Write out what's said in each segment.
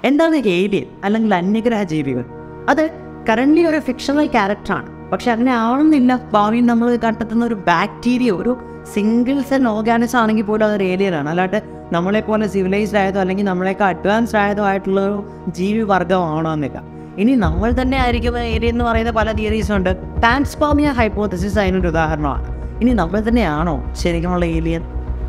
എന്താണ് ഏലിയൻ അല്ലെങ്കിൽ അന്യഗ്രഹ ജീവികൾ അത് കറൻ്റ്ലി ഒരു ഫിക്ഷണൽ ക്യാരക്ടറാണ് പക്ഷെ അങ്ങനെ ആവണമെന്നില്ല ഭാവിയിൽ നമ്മൾ കണ്ടെത്തുന്ന ഒരു ബാക്ടീരിയ ഒരു സിംഗിൾ സെൽ ഓർഗാനിസം ആണെങ്കിൽ പോലും അതൊരു ഏലിയനാണ് അല്ലാണ്ട് നമ്മളെപ്പോലെ സിവിലൈസ്ഡ് ആയതോ അല്ലെങ്കിൽ നമ്മളെയൊക്കെ അഡ്വാൻസ്ഡ് ആയതോ ആയിട്ടുള്ള ഒരു ജീവി വർഗ്ഗമാണോന്നില്ല ഇനി നമ്മൾ തന്നെ ആയിരിക്കും ഏലിയൻ എന്ന് പറയുന്ന പല തിയറീസും ഉണ്ട് പാൻസ്പോമിയ ഹൈപ്പോത്തസിസ് അതിനൊരു ഉദാഹരണമാണ് ഇനി നമ്മൾ തന്നെയാണോ ശരിക്കുമുള്ള alien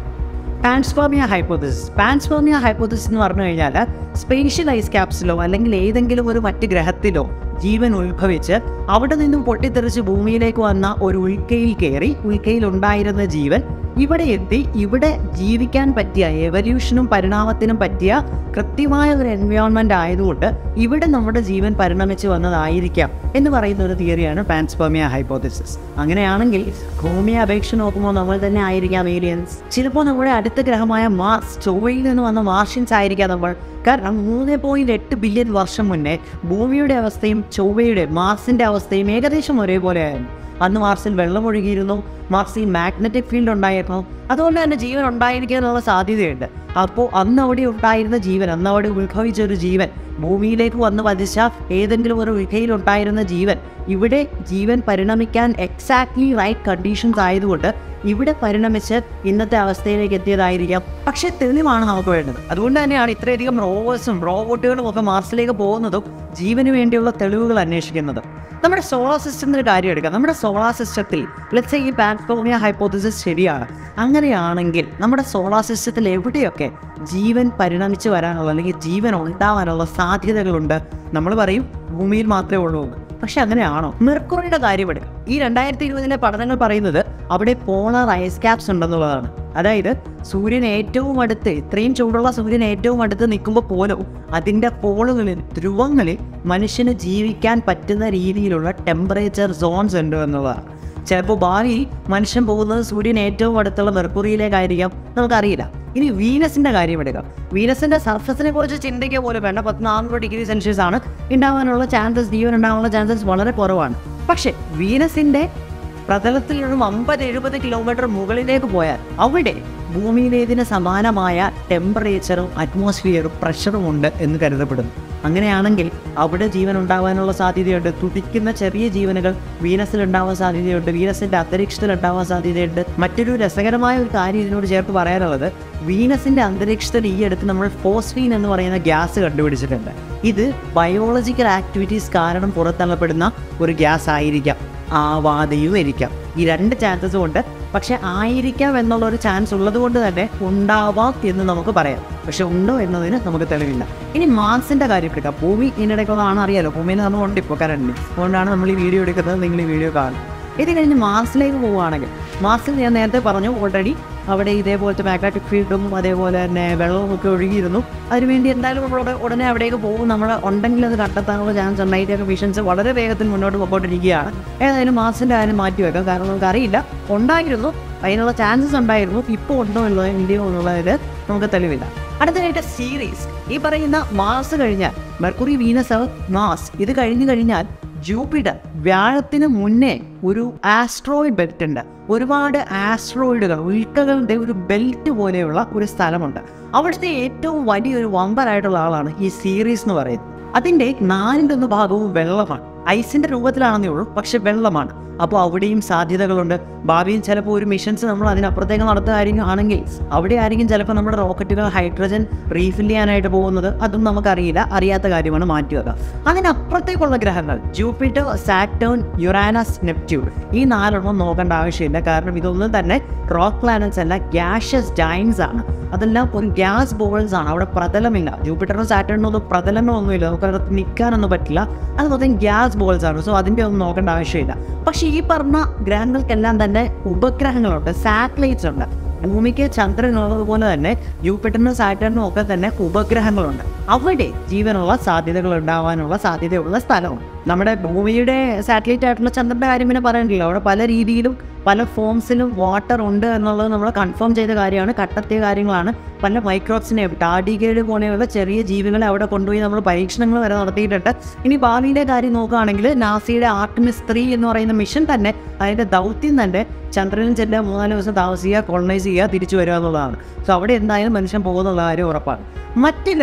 panspermia hypothesis panspermia hypothesis എന്ന് പറഞ്ഞു കഴിഞ്ഞാൽ സ്പേഷ്യൽ ഐസ് ക്യാപ്സിലോ അല്ലെങ്കിൽ ഏതെങ്കിലും ഒരു മറ്റ് ഗ്രഹത്തിലോ ജീവൻ ഉത്ഭവിച്ച് അവിടെ നിന്നും പൊട്ടിത്തെറിച്ച് ഭൂമിയിലേക്ക് വന്ന ഒരു ഉൽക്കയിൽ കയറി ഉൽക്കയിൽ ഉണ്ടായിരുന്ന ജീവൻ ഇവിടെ എത്തി ഇവിടെ ജീവിക്കാൻ പറ്റിയ എവല്യൂഷനും പരിണാമത്തിനും പറ്റിയ കൃത്യമായ ഒരു എൻവയോൺമെൻറ്റ് ആയതുകൊണ്ട് ഇവിടെ നമ്മുടെ ജീവൻ പരിണമിച്ച് വന്നതായിരിക്കാം എന്ന് പറയുന്ന ഒരു തിയറിയാണ് പാൻസ്പെർമിയ ഹൈപ്പോത്തിസിസ് അങ്ങനെയാണെങ്കിൽ ഭൂമിയെ അപേക്ഷ നോക്കുമ്പോൾ നമ്മൾ തന്നെ ആയിരിക്കാം ഏലിയൻസ് ചിലപ്പോൾ നമ്മുടെ അടുത്ത ഗ്രഹമായ മാർസ് ചൊവ്വയിൽ നിന്ന് വന്ന മാർഷ്യൻസ് ആയിരിക്കാം നമ്മൾ കാരണം മൂന്ന് പോയിന്റ് എട്ട് ബില്യൺ വർഷം മുന്നേ ഭൂമിയുടെ അവസ്ഥയും ചൊവ്വയുടെ മാർസിന്റെ അവസ്ഥയും ഏകദേശം ഒരേപോലെയായിരുന്നു അന്ന് മാർസിൽ വെള്ളം ഒഴുകിയിരുന്നു മാർസിൽ മാഗ്നറ്റിക് ഫീൽഡ് ഉണ്ടായിരുന്നു അതുകൊണ്ട് തന്നെ ജീവൻ ഉണ്ടായിരിക്കാനുള്ള സാധ്യതയുണ്ട് അപ്പോൾ അന്ന് അവിടെ ഉണ്ടായിരുന്ന ജീവൻ അന്ന് അവിടെ ഉത്ഭവിച്ച ഒരു ജീവൻ ഭൂമിയിലേക്ക് വന്ന് വധിച്ച ഏതെങ്കിലും ഒരു ഉൽക്കയിൽ ഉണ്ടായിരുന്ന ജീവൻ ഇവിടെ ജീവൻ പരിണമിക്കാൻ എക്സാക്ട്ലി റൈറ്റ് കണ്ടീഷൻസ് ആയതുകൊണ്ട് ഇവിടെ പരിണമിച്ച് ഇന്നത്തെ അവസ്ഥയിലേക്ക് എത്തിയതായിരിക്കാം പക്ഷേ തെളിവാണ് നമുക്ക് വേണ്ടത് അതുകൊണ്ട് തന്നെയാണ് ഇത്രയധികം റോവേഴ്സും റോബോട്ടുകളും ഒക്കെ മാർസിലേക്ക് പോകുന്നതും ജീവന് വേണ്ടിയുള്ള തെളിവുകൾ അന്വേഷിക്കുന്നതും നമ്മുടെ സോളാർ സിസ്റ്റത്തിൻ്റെ കാര്യം എടുക്കാം നമ്മുടെ സോളാർ സിസ്റ്റത്തിൽ ലെറ്റ്സ് ഈ പാൻഫോമിയ ഹൈപ്പോത്തിസിസ് ശരിയാണ് അങ്ങനെയാണെങ്കിൽ നമ്മുടെ സോളാർ സിസ്റ്റത്തിൽ എവിടെയൊക്കെ ജീവൻ പരിണമിച്ച് വരാനുള്ള അല്ലെങ്കിൽ ജീവൻ ഉണ്ടാവാനുള്ള സാധ്യതകളുണ്ട് നമ്മൾ പറയും ഭൂമിയിൽ മാത്രമേ ഉള്ളൂ എന്ന്. പക്ഷെ അങ്ങനെയാണോ മെർക്കുറിയുടെ കാര്യം എടുക്കാം ഈ രണ്ടായിരത്തി ഇരുപതിലെ പഠനങ്ങൾ പറയുന്നത് അവിടെ പോളർ ഐസ് ക്യാപ്സ് ഉണ്ടെന്നുള്ളതാണ് അതായത് സൂര്യൻ ഏറ്റവും അടുത്ത് ഇത്രയും ചൂടുള്ള സൂര്യൻ ഏറ്റവും അടുത്ത് നിൽക്കുമ്പോൾ പോലും അതിൻ്റെ പോളുകളിൽ ധ്രുവങ്ങളിൽ മനുഷ്യന് ജീവിക്കാൻ പറ്റുന്ന രീതിയിലുള്ള ടെമ്പറേച്ചർ സോൺസ് ഉണ്ട് എന്നുള്ളതാണ് ചിലപ്പോൾ ഭാവിയിൽ മനുഷ്യൻ പോകുന്നത് സൂര്യൻ ഏറ്റവും അടുത്തുള്ള മെർക്കുറിയിലേക്കായിരിക്കാം നമുക്കറിയില്ല ഇനി വീനസിന്റെ കാര്യം എടുക്കാം വീനസിന്റെ സർഫസിനെ കുറിച്ച് ചിന്തിക്കുക പോലും വേണ്ട പത്ത് നാനൂറ് ഡിഗ്രി സെൽഷ്യസ് ആണ് ഉണ്ടാവാനുള്ള ചാൻസസ് ജീവൻ ഉണ്ടാവാനുള്ള ചാൻസസ് വളരെ കുറവാണ് പക്ഷേ വീനസിന്റെ പ്രതലത്തിൽ നിന്നും അമ്പത് എഴുപത് കിലോമീറ്റർ മുകളിലേക്ക് പോയാൽ അവിടെ ഭൂമിയിലേതിന് സമാനമായ ടെമ്പറേച്ചറും അറ്റ്മോസ്ഫിയറും പ്രഷറും ഉണ്ട് എന്ന് കരുതപ്പെടുന്നു അങ്ങനെയാണെങ്കിൽ അവിടെ ജീവൻ ഉണ്ടാവാനുള്ള സാധ്യതയുണ്ട് തുടിക്കുന്ന ചെറിയ ജീവനുകൾ വീനസിൽ ഉണ്ടാവാൻ സാധ്യതയുണ്ട് വീനസിന്റെ അന്തരീക്ഷത്തിൽ ഉണ്ടാവാൻ സാധ്യതയുണ്ട് മറ്റൊരു രസകരമായ ഒരു കാര്യം ഇതിനോട് ചേർത്ത് പറയാനുള്ളത് വീനസിന്റെ അന്തരീക്ഷത്തിൽ ഈ അടുത്ത് നമ്മൾ ഫോസ്ഫീൻ എന്ന് പറയുന്ന ഗ്യാസ് കണ്ടുപിടിച്ചിട്ടുണ്ട് ഇത് ബയോളജിക്കൽ ആക്ടിവിറ്റീസ് കാരണം പുറത്തള്ളപ്പെടുന്ന ഒരു ഗ്യാസ് ആയിരിക്കാം ആവാതെയും ഇരിക്കാം ഈ രണ്ട് ചാൻസസും ഉണ്ട് പക്ഷെ ആയിരിക്കാം എന്നുള്ള ഒരു ചാൻസ് ഉള്ളത് കൊണ്ട് തന്നെ ഉണ്ടാവാം എന്ന് നമുക്ക് പറയാം പക്ഷെ ഉണ്ടോ എന്നതിന് നമുക്ക് തെളിവില്ല ഇനി മാർസിന്റെ കാര്യം എടുക്കാം ഭൂമി ഇതിനിടയ്ക്കുള്ളതാണ് അറിയാലോ ഭൂമിയിൽ നമ്മളുണ്ട് ഇപ്പോൾ കറണ്ട് അതുകൊണ്ടാണ് നമ്മൾ ഈ വീഡിയോ എടുക്കുന്നത് നിങ്ങൾ ഈ വീഡിയോ കാണും ഇത് കഴിഞ്ഞ് മാർസിലേക്ക് പോവുകയാണെങ്കിൽ മാർസിൽ ഞാൻ നേരത്തെ പറഞ്ഞു ഓൾറെഡി അവിടെ ഇതേപോലത്തെ മാഗ്നറ്റിക് ഫീൽഡും അതേപോലെ തന്നെ വെള്ളവും ഒക്കെ ഒഴുകിയിരുന്നു അതിനുവേണ്ടി എന്തായാലും നമ്മളവിടെ ഉടനെ അവിടേക്ക് പോകും നമ്മൾ ഉണ്ടെങ്കിൽ അത് കണ്ടെത്താനുള്ള ചാൻസ് ഉണ്ട് അതിൻ്റെയൊക്കെ മിഷൻസ് വളരെ വേഗത്തിൽ മുന്നോട്ട് പോയിക്കൊണ്ടിരിക്കുകയാണ് ഏതായാലും മാർസിൻ്റെ കാര്യം മാറ്റി വെക്കാം കാരണം നമുക്ക് അറിയില്ല ഉണ്ടായിരുന്നു അതിനുള്ള ചാൻസസ് ഉണ്ടായിരുന്നു ഇപ്പോൾ ഉണ്ടോ എന്നുള്ളത് ഇല്ലയോ എന്നുള്ളതിൽ നമുക്ക് തെളിവില്ല അടുത്തതായിട്ട് സീരീസ് ഈ പറയുന്ന മാസ് കഴിഞ്ഞാൽ മെർക്കുറി വീനസ് മാസ് ഇത് കഴിഞ്ഞു കഴിഞ്ഞാൽ ജൂപ്പിറ്റർ വ്യാഴത്തിന് മുന്നേ ഒരു ആസ്ട്രോയിഡ് ബെൽറ്റ് ഉണ്ട് ഒരുപാട് ആസ്ട്രോയിഡുകൾ ഉൽക്കകളുടെ ഒരു ബെൽറ്റ് പോലെയുള്ള ഒരു സ്ഥലമുണ്ട് അവിടുത്തെ ഏറ്റവും വലിയൊരു വമ്പനായിട്ടുള്ള ആളാണ് ഈ സീരീസ് എന്ന് പറയുന്നത് അതിൻ്റെ നാലിലൊന്ന് ഭാഗവും വെള്ളമാണ് ഐസിന്റെ രൂപത്തിലാണെന്നേ ഉള്ളൂ പക്ഷെ വെള്ളമാണ് അപ്പോൾ അവിടെയും സാധ്യതകളുണ്ട് ഭാവിയിൽ ചിലപ്പോൾ ഒരു മിഷൻസ് നമ്മൾ അതിനപ്പുറത്തേക്ക് നടത്തുകയായിരിക്കും ആണെങ്കിൽ അവിടെ ആയിരിക്കും ചിലപ്പോൾ നമ്മുടെ റോക്കറ്റുകൾ ഹൈഡ്രജൻ റീഫിൽ ചെയ്യാനായിട്ട് പോകുന്നത് അതും നമുക്കറിയില്ല അറിയാത്ത കാര്യമാണ് മാറ്റിവെക്കുക അതിനപ്പുറത്തേക്കുള്ള ഗ്രഹങ്ങൾ ജൂപ്പിറ്റർ സാറ്റേൺ യുറാനസ് നെപ്റ്റ്യൂൺ ഈ നാലെണ്ണം നോക്കേണ്ട ആവശ്യമില്ല കാരണം ഇതൊന്നും തന്നെ റോക്ക് പ്ലാനറ്റ്സ് അല്ല ഗ്യാഷ്യസ് ജൈൻസ് ആണ് അതെല്ലാം ഒരു ഗ്യാസ് ബോൾസ് ആണ് അവിടെ പ്രതലമില്ല ജൂപ്പിറ്ററിനും സാറ്റേണിനും ഒന്നും പ്രതലമോ ഒന്നുമില്ല നമുക്ക് അതിനകത്ത് നിൽക്കാനൊന്നും പറ്റില്ല അത് മൊത്തം ഗ്യാസ് ബോൾസ് ആണ് സോ അതിൻ്റെ ഒന്നും നോക്കേണ്ട ആവശ്യമില്ല പക്ഷേ ഈ പറഞ്ഞ ഗ്രഹങ്ങൾക്കെല്ലാം തന്നെ ഉപഗ്രഹങ്ങളുണ്ട് സാറ്റലൈറ്റ്സ് ഉണ്ട് ഭൂമിക്ക് ചന്ദ്രനുള്ളതുപോലെ തന്നെ ജൂപ്പിറ്ററിനും സാറ്റേണിനും ഒക്കെ തന്നെ ഉപഗ്രഹങ്ങളുണ്ട് അവിടെ ജീവനുള്ള സാധ്യതകൾ ഉണ്ടാവാനുള്ള സാധ്യതയുള്ള സ്ഥലവും നമ്മുടെ ഭൂമിയുടെ സാറ്റലൈറ്റ് ആയിട്ടുള്ള ചന്ദ്രൻ്റെ കാര്യം പിന്നെ പറയണ്ടല്ലോ അവിടെ പല രീതിയിലും പല ഫോംസിലും വാട്ടർ ഉണ്ട് എന്നുള്ളത് നമ്മൾ കൺഫേം ചെയ്ത കാര്യമാണ് കണ്ടെത്തിയ കാര്യങ്ങളാണ് പല മൈക്രോബ്സിനെ ടാഡികേഡ് പോലെയുള്ള ചെറിയ ജീവികളെ അവിടെ കൊണ്ടുപോയി നമ്മൾ പരീക്ഷണങ്ങൾ വരെ നടത്തിയിട്ടുണ്ട് ഇനി ഭാവിയിലെ കാര്യം നോക്കുകയാണെങ്കിൽ നാസയുടെ ആർട്ടിമിസ് ത്രീ എന്ന് പറയുന്ന മിഷൻ തന്നെ അതിൻ്റെ ദൗത്യം തന്നെ ചന്ദ്രനിൽ ചെല്ലുക മൂന്നാല് ദിവസം താമസിക്കുക കോളനൈസ് ചെയ്യുക തിരിച്ചു വരിക എന്നുള്ളതാണ് സോ അവിടെ എന്തായാലും മനുഷ്യൻ പോകുന്നുള്ള കാര്യം ഉറപ്പാണ് മറ്റ് ഗ്രഹങ്ങൾ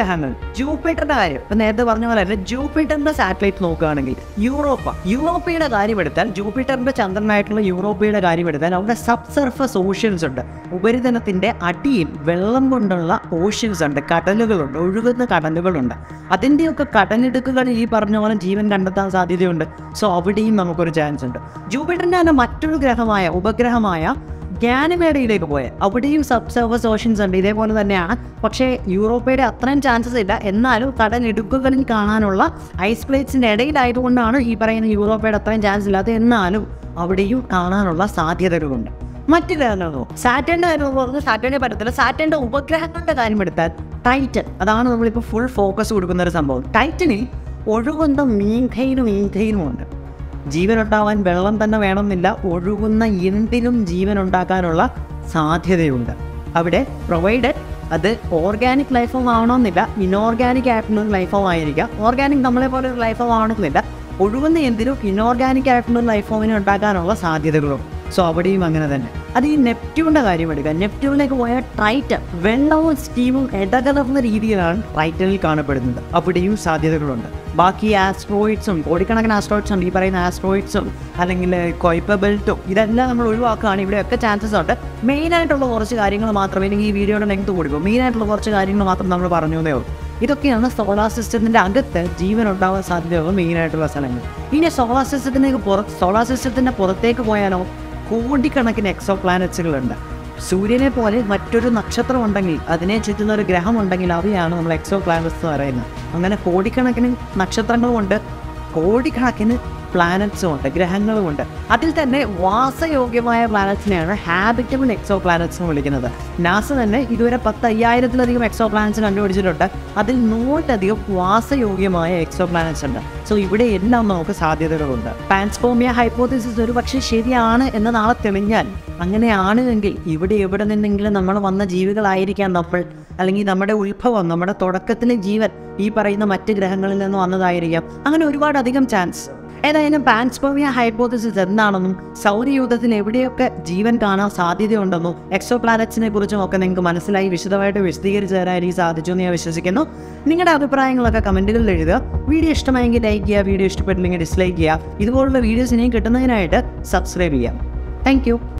ജൂപ്പിറ്ററിന്റെ കാര്യം ഇപ്പം നേരത്തെ പറഞ്ഞ പോലെ തന്നെ ജൂപ്പിറ്ററിന്റെ സാറ്റലൈറ്റ് നോക്കുകയാണെങ്കിൽ യൂറോപ്പ യൂറോപ്പയുടെ കാര്യം എടുത്താൽ ജൂപ്പിറ്ററിന്റെ ചന്ദ്രനായിട്ടുള്ള യൂറോപ്പയുടെ കാര്യം എടുത്താൽ അവിടെ സബ് സർഫസ് ഓഷ്യൻസ് ഉണ്ട് ഉപരിതലത്തിന്റെ അടിയിൽ വെള്ളം കൊണ്ടുള്ള ഓഷ്യൻസ് ഉണ്ട് കടലുകളുണ്ട് ഒഴുകുന്ന കടലുകളുണ്ട് അതിൻ്റെയൊക്കെ കടലിടുക്കുകൾ ഈ പറഞ്ഞ പോലെ ജീവൻ കണ്ടെത്താൻ സാധ്യതയുണ്ട് സോ അവിടെയും നമുക്കൊരു ചാൻസ് ഉണ്ട് ജൂപ്പിറ്ററിന്റെ തന്നെ മറ്റൊരു ഗ്രഹമായ ഉപഗ്രഹമായ ഗ്യാനിമേടയിലേക്ക് പോയ അവിടെയും സബ് സർഫസ് ഓഷൻസ് ഉണ്ട് ഇതേപോലെ തന്നെയാണ് പക്ഷേ യൂറോപ്പയുടെ അത്രയും ചാൻസസ് ഇല്ല എന്നാലും കടലിടുക്കുകളിൽ കാണാനുള്ള ഐസ് പ്ലേറ്റ്സിൻ്റെ ഇടയിലായതുകൊണ്ടാണ് ഈ പറയുന്ന യൂറോപ്പയുടെ അത്രയും ചാൻസ് ഇല്ലാത്തത് എന്നാലും അവിടെയും കാണാനുള്ള സാധ്യതകളുണ്ട് മറ്റു ഗ്രഹങ്ങളോ സാറ്റേണിൻ്റെ കാര്യം പറഞ്ഞാൽ സാറ്റേണിനെ പറ്റത്തില്ല സാറ്റേണിൻ്റെ ഉപഗ്രഹങ്ങളുടെ കാര്യം എടുത്താൽ ടൈറ്റൻ അതാണ് നമ്മളിപ്പോൾ ഫുൾ ഫോക്കസ് കൊടുക്കുന്ന ഒരു സംഭവം ടൈറ്റനിൽ ഒഴുകുന്ന മീൻഖൈനും മീൻഖൈനും ഉണ്ട് ജീവനുണ്ടാവാൻ വെള്ളം തന്നെ വേണമെന്നില്ല ഒഴുകുന്ന എന്തിനും ജീവൻ ഉണ്ടാക്കാനുള്ള സാധ്യതയുണ്ട് അവിടെ പ്രൊവൈഡഡ് അത് ഓർഗാനിക് ലൈഫ് ഫോം ആവണമെന്നില്ല ഇനോർഗാനിക് ആയിട്ടുള്ള ഒരു ലൈഫ് ഫോം ആയിരിക്കാം ഓർഗാനിക് നമ്മളെ പോലെ ഒരു ലൈഫ് ഫോം ആവണമെന്നില്ല ഒഴുകുന്ന എന്തിനും ഇനോർഗാനിക് ആയിട്ടുള്ള ഒരു ലൈഫ് ഫോമിനെ ഉണ്ടാക്കാനുള്ള സാധ്യതകളും സോ അവിടെയും അങ്ങനെ തന്നെ അത് ഈ നെപ്റ്റ്യൂണിൻ്റെ കാര്യം എടുക്കുക നെപ്റ്റ്യൂണിലേക്ക് പോയ ട്രൈറ്റൻ വെള്ളവും സ്റ്റീമും ഇടകലർന്ന രീതിയിലാണ് ട്രൈറ്റനിൽ കാണപ്പെടുന്നത് അവിടെയും സാധ്യതകളുണ്ട് ബാക്കി ആസ്ട്രോയിഡ്സും കോടിക്കണക്കിന് ആസ്ട്രോയിഡ്സ് ഉണ്ട് ഈ പറയുന്ന ആസ്ട്രോയിഡ്സും അല്ലെങ്കിൽ കൊയ്പ ബെൽറ്റും ഇതെല്ലാം നമ്മൾ ഒഴിവാക്കുകയാണ് ഇവിടെയൊക്കെ ചാൻസസ് ഉണ്ട് മെയിനായിട്ടുള്ള കുറച്ച് കാര്യങ്ങൾ മാത്രമേ അല്ലെങ്കിൽ ഈ വീഡിയോയുടെ ലെങ്ത് കൊടുക്കും മെയിനായിട്ടുള്ള കുറച്ച് കാര്യങ്ങൾ മാത്രം നമ്മൾ പറഞ്ഞു എന്നേ ഉള്ളൂ ഇതൊക്കെയാണ് സോളാർ സിസ്റ്റത്തിൻ്റെ അകത്ത് ജീവൻ ഉണ്ടാവാൻ സാധ്യതയുള്ള മെയിനായിട്ടുള്ള സ്ഥലങ്ങൾ ഇനി സോളാർ സിസ്റ്റത്തിലേക്ക് പുറ സോളാർ സിസ്റ്റത്തിൻ്റെ പുറത്തേക്ക് പോയാലോ കോടിക്കണക്കിന് എക്സോ പ്ലാനറ്റ്സുകളുണ്ട് സൂര്യനെ പോലെ മറ്റൊരു നക്ഷത്രം ഉണ്ടെങ്കിൽ അതിനെ ചുറ്റുന്ന ഒരു ഗ്രഹം ഉണ്ടെങ്കിൽ അവയാണ് നമ്മൾ എക്സോ പ്ലാനറ്റ്സ് എന്ന് പറയുന്നത് അങ്ങനെ കോടിക്കണക്കിന് നക്ഷത്രങ്ങളുമുണ്ട് കോടിക്കണക്കിന് പ്ലാനറ്റ്സും ഉണ്ട് ഗ്രഹങ്ങളുമുണ്ട് അതിൽ തന്നെ വാസയോഗ്യമായ പ്ലാനറ്റ്സിനെയാണ് ഹാബിറ്റബിൾ എക്സോ പ്ലാനറ്റ്സ് എന്ന് വിളിക്കുന്നത് നാസ തന്നെ ഇതുവരെ പത്ത് അയ്യായിരത്തിലധികം എക്സോ പ്ലാനറ്റ്സ് കണ്ടുപിടിച്ചിട്ടുണ്ട് അതിൽ നൂറിലധികം വാസയോഗ്യമായ എക്സോ പ്ലാനറ്റ്സ് ഉണ്ട് സോ ഇവിടെ എല്ലാം നമുക്ക് സാധ്യതകളുണ്ട് പാൻസ്പോമിയ ഹൈപ്പോത്തിസിസ് ഒരു പക്ഷേ ശരിയാണ് എന്ന് നാളെ തെളിഞ്ഞാൽ അങ്ങനെയാണ് എങ്കിൽ ഇവിടെ എവിടെ നിന്നെങ്കിലും നമ്മൾ വന്ന ജീവികളായിരിക്കാം നമ്മൾ അല്ലെങ്കിൽ നമ്മുടെ ഉത്ഭവം നമ്മുടെ തുടക്കത്തിലെ ജീവൻ ഈ പറയുന്ന മറ്റ് ഗ്രഹങ്ങളിൽ നിന്ന് വന്നതായിരിക്കാം അങ്ങനെ ഒരുപാട് അധികം ചാൻസ് ഏതായാലും പാൻസ്പോമിയ ഹൈപ്പോത്തിസിസ് എന്താണെന്നും സൗരയൂഥത്തിൽ എവിടെയൊക്കെ ജീവൻ കാണാൻ സാധ്യതയുണ്ടെന്നും എക്സോ പ്ലാനറ്റ്സിനെ കുറിച്ചും ഒക്കെ നിങ്ങൾക്ക് മനസ്സിലായി വിശദമായിട്ട് വിശദീകരിച്ച് തരാൻ എനിക്ക് സാധിച്ചു എന്ന് ഞാൻ വിശ്വസിക്കുന്നു നിങ്ങളുടെ അഭിപ്രായങ്ങളൊക്കെ കമൻറ്റുകളിൽ എഴുതുക വീഡിയോ ഇഷ്ടമായെങ്കിൽ ലൈക്ക് ചെയ്യുക വീഡിയോ ഇഷ്ടപ്പെട്ടില്ലെങ്കിൽ ഡിസ്ലൈക്ക് ചെയ്യുക ഇതുപോലുള്ള വീഡിയോസ് ഇനിയും കിട്ടുന്നതിനായിട്ട് സബ്സ്ക്രൈബ് ചെയ്യാം താങ്ക്